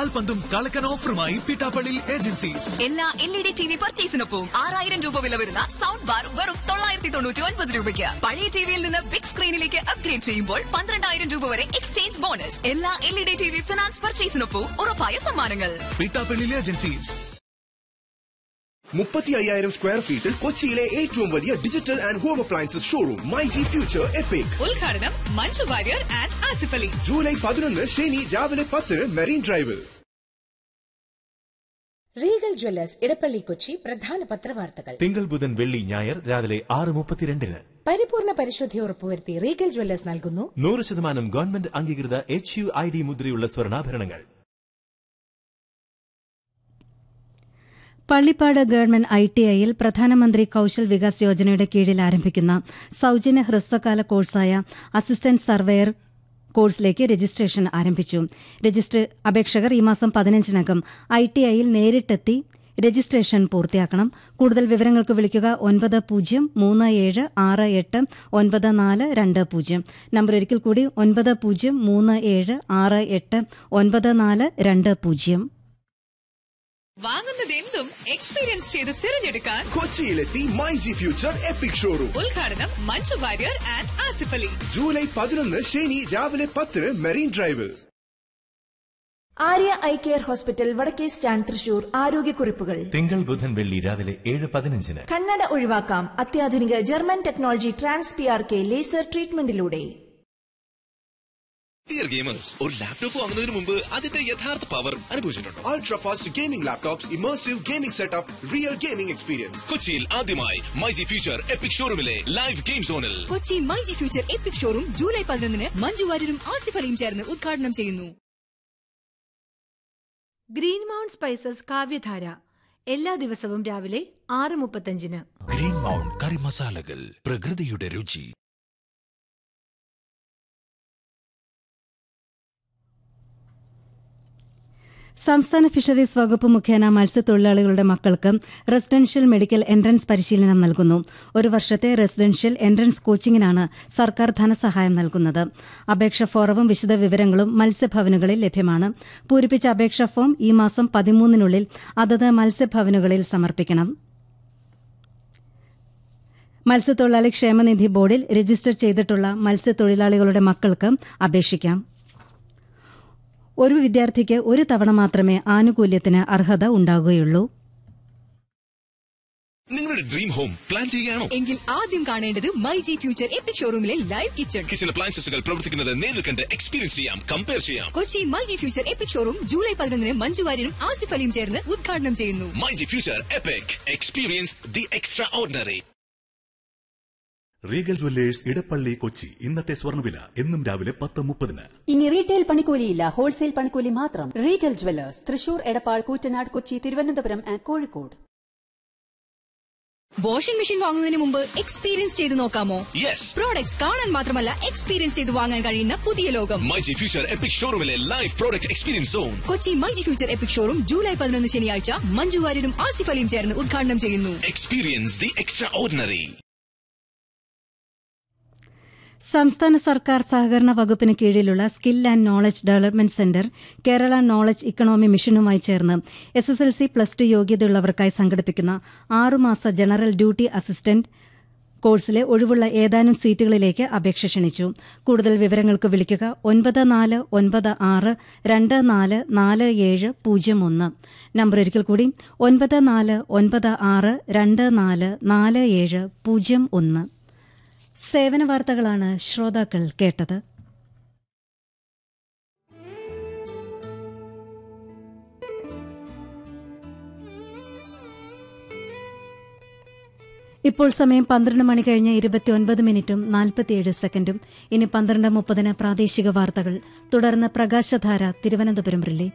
കാൽപന്തും കളക്കൻ ഓഫറുമായി പിട്ടാപ്പള്ളി ഏജൻസീസ് എല്ലാ L E D T V പർച്ചേസിനൊപ്പം ആറായിരം രൂപ വില വരുന്ന സൗണ്ട് ബാർ വെറും തൊള്ളായിരത്തി തൊണ്ണൂറ്റി ഒൻപത് രൂപയ്ക്ക് പഴയ ടിവിയിൽ നിന്ന് ബിഗ് സ്ക്രീനിലേക്ക് അപ്ഗ്രേഡ് ചെയ്യുമ്പോൾ പന്ത്രണ്ടായിരം രൂപ വരെ എക്സ്ചേഞ്ച് ബോണസ് എല്ലാ L E D T V finance പർച്ചേസിനൊപ്പം ഉറപ്പായ സമ്മാനങ്ങൾ പിട്ടാപ്പള്ളി ഏജൻസീസ് മുപ്പത്തി അയ്യായിരം സ്ക്വയർ ഫീറ്റിൽ കൊച്ചിയിലെ ഏറ്റവും വലിയ digital and home appliances showroom my G future epic ഉദ്ഘാടനം മഞ്ജു വാര്യർ ആൻഡ് ആസിഫ് അലി ജൂലൈ പതിനൊന്ന് ശനി രാവിലെ പത്തിന് മെറീൻ ഡ്രൈവിൽ റീഗൽ ജ്വല്ലേഴ്സ് ഇടപ്പള്ളി കൊച്ചി പ്രധാന പത്രവാർത്തകൾ തിങ്കൾ ബുധൻ വെള്ളി ഞായർ രാവിലെ ആറ് മുപ്പത്തിരണ്ടിന് പരിപൂർണ പരിശുദ്ധി ഉറപ്പുവരുത്തി റീഗൽ ജ്വല്ലേഴ്സ് നൽകുന്നു നൂറ് ശതമാനം ഗവൺമെന്റ് അംഗീകൃത എച്ച് യു ഐ ഡി മുദ്രയുള്ള സ്വർണ്ണാഭരണങ്ങൾ പള്ളിപ്പാട് ഗവൺമെന്റ് ഐ ടി ഐയിൽ പ്രധാനമന്ത്രി കൌശൽ വികാസ് യോജനയുടെ കീഴിൽ ആരംഭിക്കുന്ന സൌജന്യ ഹ്രസ്വകാല കോഴ്സായ അസിസ്റ്റന്റ് സർവേയർ കോഴ്സിലേക്ക് രജിസ്ട്രേഷൻ ആരംഭിച്ചു രജിസ്റ്റർ അപേക്ഷകർ ഈ മാസം പതിനഞ്ചിനകം ഐ ടി ഐയിൽ നേരിട്ടെത്തി രജിസ്ട്രേഷൻ പൂർത്തിയാക്കണം കൂടുതൽ വിവരങ്ങൾക്ക് വിളിക്കുക ഒൻപത് പൂജ്യം മൂന്ന് ഏഴ് ആറ് എട്ട് ഒൻപത് നാല് രണ്ട് പൂജ്യം നമ്പർ ഒരിക്കൽ കൂടി ഒൻപത് പൂജ്യം മൂന്ന് ഏഴ് ആറ് എട്ട് ഒൻപത് നാല് രണ്ട് പൂജ്യം വാങ്ങുന്നത് എന്തും എക്സ്പീരിയൻസ് ചെയ്ത് തിരഞ്ഞെടുക്കാൻ കൊച്ചിയിലെത്തി my G future epic showroom ഉദ്ഘാടനം മഞ്ജു വാര്യർ ആൻഡ് ആസിഫ് അലി ജൂലൈ പതിനൊന്ന് ശനി രാവിലെ പത്തിന് മെറീൻ ഡ്രൈവിൽ ആര്യ ഐ കെയർ ഹോസ്പിറ്റൽ വടക്കേ സ്റ്റാൻഡ് തൃശൂർ ആരോഗ്യക്കുറിപ്പുകൾ തിങ്കൾ ബുധൻ വെള്ളി രാവിലെ ഏഴ് പതിനഞ്ചിന് കണ്ണട ഒഴിവാക്കാം അത്യാധുനിക German technology trans P R K laser ട്രീറ്റ്മെന്റിലൂടെ ഡിയർ ഗെയിമേഴ്സ് ഒരു ലാപ്ടോപ്പ് വാങ്ങുന്നതിന് മുമ്പ് അതിന്റെ യഥാർത്ഥ പവർ അനുഭവിച്ചിട്ടുണ്ടോ ultra fast gaming laptops immersive gaming setup real gaming experience കൊച്ചിയിൽ ആദ്യമായി മൈജി ഫ്യൂച്ചർ എപ്പിക് ഷോറൂമിലെ ലൈവ് ഗെയിം സോണിൽ Kochi my G future epic showroom July പതിനൊന്നിന് മഞ്ജു വാര്യരും ആസിഫ് അലിയും ചേർന്ന് ഉദ്ഘാടനം ചെയ്യുന്നു ഗ്രീൻ മൗണ്ട് സ്പൈസസ് കാവ്യധാര എല്ലാ ദിവസവും രാവിലെ ആറ് മുപ്പത്തഞ്ചിന് ഗ്രീൻ മൗണ്ട് കറി മസാലകൾ പ്രകൃതിയുടെ രുചി സംസ്ഥാന ഫിഷറീസ് വകുപ്പ് മുഖേന മത്സ്യത്തൊഴിലാളികളുടെ മക്കൾക്ക് റെസിഡൻഷ്യൽ മെഡിക്കൽ എൻട്രൻസ് പരിശീലനം നൽകുന്നു ഒരു വർഷത്തെ റെസിഡൻഷ്യൽ എൻട്രൻസ് കോച്ചിങ്ങിനാണ് സർക്കാർ ധനസഹായം നൽകുന്നത് അപേക്ഷ ഫോറവും വിശദ വിവരങ്ങളും മത്സ്യഭവനുകളിൽ ലഭ്യമാണ് പൂരിപ്പിച്ച അപേക്ഷാ ഫോം ഈ മാസം പതിമൂന്നിനുള്ളിൽ അതത് മത്സ്യഭവനുകളിൽ സമർപ്പിക്കണം മത്സ്യത്തൊഴിലാളി ക്ഷേമനിധി ബോർഡിൽ രജിസ്റ്റർ ചെയ്തിട്ടുള്ള മത്സ്യത്തൊഴിലാളികളുടെ മക്കൾക്ക് അപേക്ഷിക്കാം ഒരു വിദ്യാർത്ഥിക്ക് ഒരു തവണ മാത്രമേ ആനുകൂല്യത്തിന് അർഹത ഉണ്ടാകുകയുള്ളൂ നിങ്ങളുടെ ഡ്രീം ഹോം പ്ലാൻ ചെയ്യുകയാണോ എങ്കിൽ ആദ്യം കാണേണ്ടത് മൈജി ഫ്യൂച്ചർ എപ്പിക് ഷോറൂമിലെ ലൈവ് കിച്ചൺ കിച്ചൺ അപ്ലയൻസസുകൾ പ്രവർത്തിക്കുന്നത് നേരിൽ കണ്ട് എക്സ്പീരിയൻസ് ചെയ്യാം കമ്പയർ ചെയ്യാം Kochi my G future epic showroom July പതിനൊന്നിന് മഞ്ജു വാര്യരും ആസിഫ് അലിയും ചേർന്ന് ഉദ്ഘാടനം ചെയ്യുന്നു my G future epic experience the extraordinary Regal Jewellers Edappally Kochi ഇന്നത്തെ സ്വർണ്ണവില എന്നും രാവിലെ പത്ത് മുപ്പതിന് ഇനി റീറ്റെയിൽ പണിക്കൂലിയില്ല ഹോൾസെയിൽ പണിക്കൂലി മാത്രം Regal Jewellers Thrissur Edappal Koottanad Kochi Thiruvananthapuram and Kozhikode washing machine വാങ്ങുന്നതിന് മുമ്പ് എക്സ്പീരിയൻസ് ചെയ്ത് നോക്കാമോ യെസ് പ്രോഡക്ട്സ് കാണാൻ മാത്രമല്ല എക്സ്പീരിയൻസ് ചെയ്ത് വാങ്ങാൻ കഴിയുന്ന പുതിയ ലോകം മൈജി ഫ്യൂച്ചർ എപ്പിക് ഷോറൂമിലെ live product experience zone Kochi my G future epic showroom July പതിനൊന്ന് ശനിയാഴ്ച മഞ്ജു വാര്യരും ആസിഫ് അലിയും ചേർന്ന് ഉദ്ഘാടനം ചെയ്യുന്നു എക്സ്പീരിയൻസ് ദി എക്സ്ട്രാ ഓർഡിനറി സംസ്ഥാന സർക്കാർ സഹകരണ വകുപ്പിന് കീഴിലുള്ള skill and knowledge development centre Kerala knowledge economy മിഷനുമായി ചേർന്ന് S S L C plus two യോഗ്യതയുള്ളവർക്കായി സംഘടിപ്പിക്കുന്ന ആറുമാസ ജനറൽ ഡ്യൂട്ടി അസിസ്റ്റന്റ് കോഴ്സിലെ ഒഴിവുള്ള ഏതാനും സീറ്റുകളിലേക്ക് അപേക്ഷ ക്ഷണിച്ചു കൂടുതൽ വിവരങ്ങൾക്ക് വിളിക്കുക ഒൻപത് നാല് ഒൻപത് ആറ് രണ്ട് നാല് നാല് ഏഴ് പൂജ്യം ഒന്ന് നമ്പർ ഒരിക്കൽ കൂടി ഒൻപത് നാല് ഒൻപത് ആറ് രണ്ട് നാല് നാല് ഏഴ് പൂജ്യം ഒന്ന് സേവന വാർത്തകളാണ് ശ്രോതാക്കൾ കേട്ടത് ഇപ്പോൾ സമയം പന്ത്രണ്ട് മണി കഴിഞ്ഞ് ഇരുപത്തിയൊൻപത് മിനിറ്റും നാൽപ്പത്തിയേഴ് സെക്കൻഡും ഇനി പന്ത്രണ്ട് മുപ്പതിന് പ്രാദേശിക വാർത്തകൾ തുടർന്ന് പ്രകാശധാര തിരുവനന്തപുരം റിലേ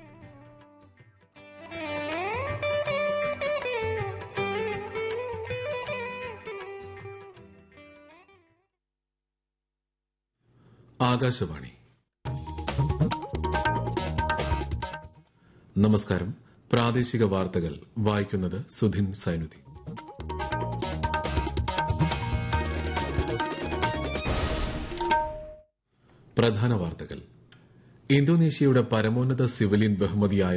ആകാശവാണി നമസ്കാരം പ്രാദേശിക വാർത്തകൾ വായിക്കുന്നത് സുധിൻ സൈനുദ്ദീൻ പ്രധാന വാർത്തകൾ ഇന്തോനേഷ്യയുടെ പരമോന്നത സിവിലിയൻ ബഹുമതിയായ